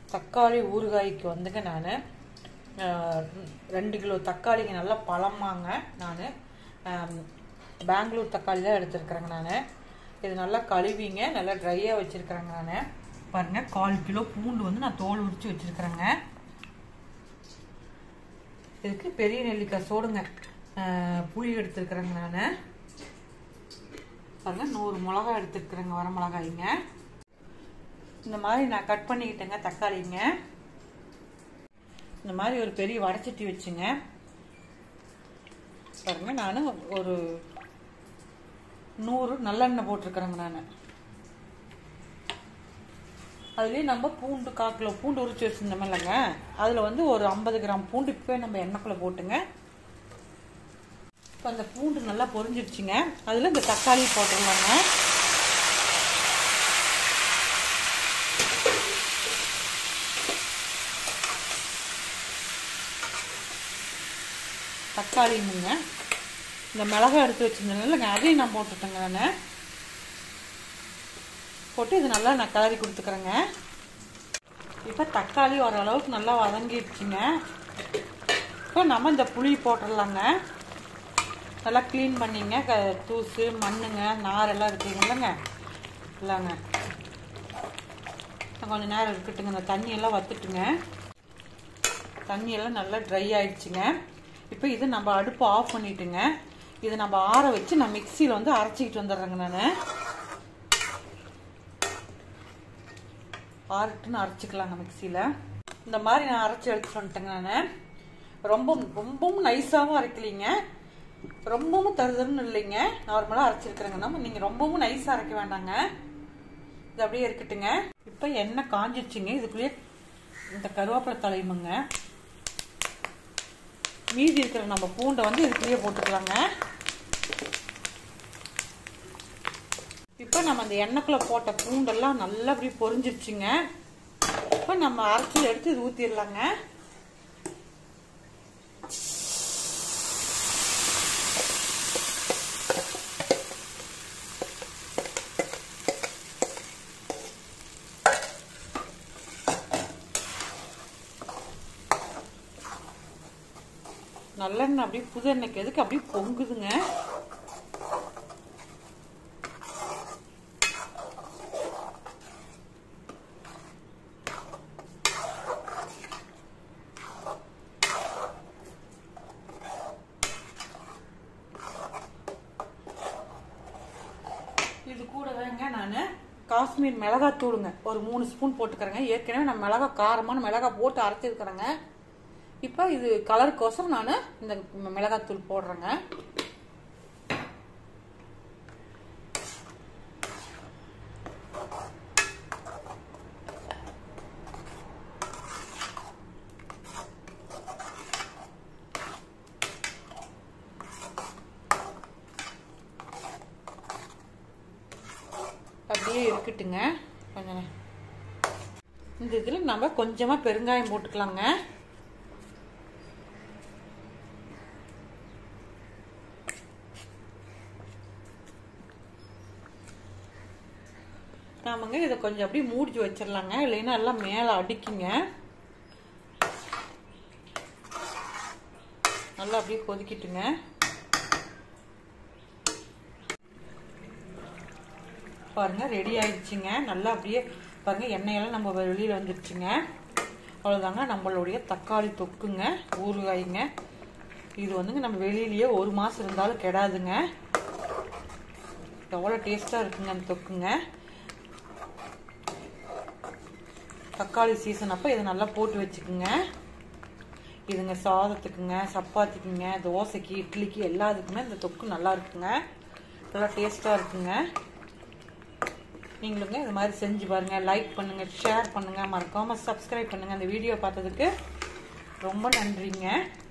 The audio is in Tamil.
தக்காளி ஊறுகாய்க்கு வந்துங்க நான் ரெண்டு கிலோ தக்காளிங்க நல்லா பழமாங்க நான் பெங்களூர் தக்காளி தான் எடுத்துருக்குறேங்க நான் இது நல்லா கழுவிங்க நல்லா ட்ரையாக வச்சுருக்குறேங்க நான் பாருங்கள் கால் கிலோ பூண்டு வந்து நான் தோல் உரித்து வச்சுருக்குறேங்க இதுக்கு பெரிய நெல்லிக்காய் சோடுங்க அஹ், புளி எடுத்துருக்குறேங்க நான் பாருங்க நூறு மிளகா எடுத்துருக்குறேங்க வர மிளகாய்ங்க இந்த மாதிரி நான் கட் பண்ணிக்கிட்டேங்க தக்காளிங்க இந்த மாதிரி ஒரு பெரிய வடச்சட்டி வச்சுங்க பாருங்க நான் ஒரு நூறு நல்லெண்ணெய் போட்டிருக்கிறேங்க நான் அதுலேயே நம்ம பூண்டு கால் கிலோ பூண்டு உரிச்சு வச்சுருந்தோம் இல்லைங்க அதில் வந்து ஒரு ஐம்பது கிராம் பூண்டு இப்போ நம்ம எண்ணெய்க்குள்ளே போட்டுங்க இப்போ அந்த பூண்டு நல்லா பொரிஞ்சிருச்சுங்க அதில் இந்த தக்காளி போட்டுடலாங்க தக்காளிங்க இந்த மிளகா எடுத்து வச்சிருந்தேன் இல்லைங்க அதையும் நான் போட்டுட்டேங்க நான் போட்டு இது நல்லா நான் கிளறி கொடுத்துக்கிறேங்க இப்போ தக்காளி ஓரளவுக்கு நல்லா வதங்கிடுச்சுங்க இப்போ நம்ம இந்த புளி போட்டுடலாங்க நல்லா க்ளீன் பண்ணிங்க க தூசு மண்ணுங்க நார் எல்லாம் இருக்குங்க இல்லைங்க இல்லைங்க கொஞ்சம் நேரம் இருக்கட்டுங்க இந்த தண்ணியெல்லாம் வத்துட்டுங்க தண்ணியெல்லாம் நல்லா ட்ரை ஆயிடுச்சுங்க இப்போ இது நம்ம அடுப்பு ஆஃப் பண்ணிட்டுங்க இதை நம்ம ஆற வச்சு நான் மிக்சியில் வந்து அரைச்சிக்கிட்டு வந்துடுறேங்க நான் ஆறட்டுன்னு அரைச்சிக்கலாங்க மிக்சியில் இந்த மாதிரி நான் அரைச்சி எடுத்துட்டு வந்துட்டேங்க நான் ரொம்ப ரொம்பவும் நைஸாகவும் அரைக்கலைங்க ரொம்பவும் தருதருன்னு இல்லைங்க நார்மலாக அரைச்சிருக்கிறேங்க நம்ம நீங்கள் ரொம்பவும் நைஸாக அரைக்க வேண்டாங்க இது அப்படியே இருக்கட்டுங்க இப்போ எண்ணெய் காஞ்சிருச்சுங்க இதுக்குள்ளேயே இந்த கருவேப்பிலை தலைமுங்க மீதி இருக்கிற நம்ம பூண்டை வந்து இதுக்குள்ளேயே போட்டுக்கலாங்க இப்போ நம்ம அந்த எண்ணெய்க்குள்ள போட்ட பூண்டெல்லாம் நல்லா அப்படி பொரிஞ்சிருச்சுங்க இப்போ நம்ம அரைச்சி எடுத்து இது ஊற்றிடலாங்க நல்லெண்ணெய் அப்படியே புது எண்ணெய்க்கு எதுக்கு அப்படியே பொங்குதுங்க இது கூடவேங்க நான் காஷ்மீர் மிளகாய் தூளுங்க ஒரு மூணு ஸ்பூன் போட்டுக்கிறேங்க ஏற்கனவே நான் மிளகா காரமான மிளகாய் போட்டு அரைச்சிருக்கிறேங்க இப்போ இது கலருக்கோசரம் நான் இந்த மிளகாய் தூள் போடுறேங்க அப்படியே இருக்கட்டுங்க கொஞ்சம் நே- இந்த இதில் நம்ம கொஞ்சமாக பெருங்காயம் போட்டுக்கலாங்க நாமங்க இதை கொஞ்சம் அப்படியே மூடிச்சு வச்சிடலாங்க இல்லைன்னா எல்லாம் மேலே அடிக்குங்க நல்லா அப்படியே கொதிக்கிட்டுங்க பாருங்க ரெடி ஆயிடுச்சுங்க நல்லா அப்படியே பாருங்க எண்ணெயெல்லாம் நம்ம வெளியில் வந்துடுச்சுங்க அவ்வளோதாங்க நம்மளுடைய தக்காளி தொக்குங்க ஊறுகாய்ங்க இது வந்துங்க நம்ம வெளியிலேயே ஒரு மாதம் இருந்தாலும் கெடாதுங்க எவ்வளோ டேஸ்ட்டாக இருக்குங்க அந்த தொக்குங்க தக்காளி சீசன் அப்போ இதை நல்லா போட்டு வச்சுக்குங்க இதுங்க சாதத்துக்குங்க சப்பாத்திக்குங்க தோசைக்கு இட்லிக்கு எல்லாத்துக்குமே இந்த தொக்கு நல்லா இருக்குங்க நல்லா டேஸ்ட்டாக இருக்குங்க நீங்களுங்க இது மாதிரி செஞ்சு பாருங்கள் லைக் பண்ணுங்கள் ஷேர் பண்ணுங்கள் மறக்காமல் சப்ஸ்கிரைப் பண்ணுங்கள் அந்த வீடியோ பார்த்ததுக்கு ரொம்ப நன்றிங்க